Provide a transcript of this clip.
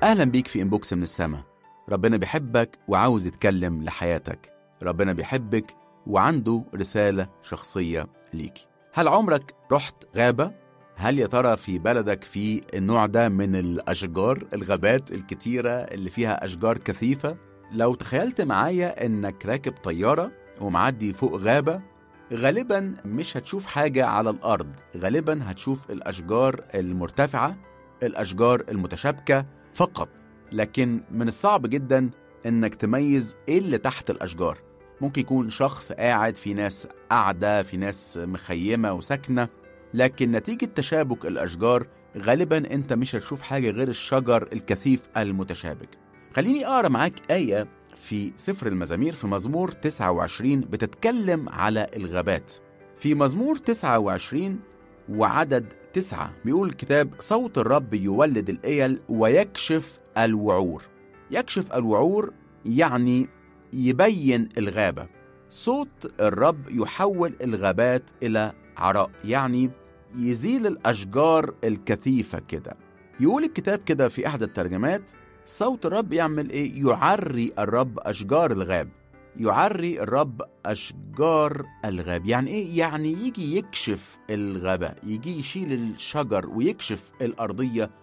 أهلا بيك في إنبوكس من السما ربنا بيحبك وعاوز يتكلم لحياتك ربنا بيحبك وعنده رسالة شخصية ليكي هل عمرك رحت غابة؟ هل يا ترى في بلدك في النوع ده من الأشجار الغابات الكتيرة اللي فيها أشجار كثيفة؟ لو تخيلت معايا إنك راكب طيارة ومعدي فوق غابة غالبا مش هتشوف حاجة على الأرض غالبا هتشوف الأشجار المرتفعة الأشجار المتشابكة فقط لكن من الصعب جدا إنك تميز إيه اللي تحت الأشجار ممكن يكون شخص قاعد في ناس قاعدة في ناس مخيمة وساكنة لكن نتيجة تشابك الأشجار غالبا أنت مش هتشوف حاجة غير الشجر الكثيف المتشابك خليني أقرأ معاك آية في سفر المزامير في مزمور 29 بتتكلم على الغابات في مزمور 29 وعدد تسعة بيقول الكتاب صوت الرب يولد الإيل ويكشف الوعور يكشف الوعور يعني يبين الغابة صوت الرب يحول الغابات إلى عراء يعني يزيل الأشجار الكثيفة كده يقول الكتاب كده في إحدى الترجمات صوت الرب يعمل إيه؟ يعري الرب أشجار الغاب يعري الرب أشجار الغاب يعني إيه؟ يعني يجي يكشف الغابة يجي يشيل الشجر ويكشف الأرضية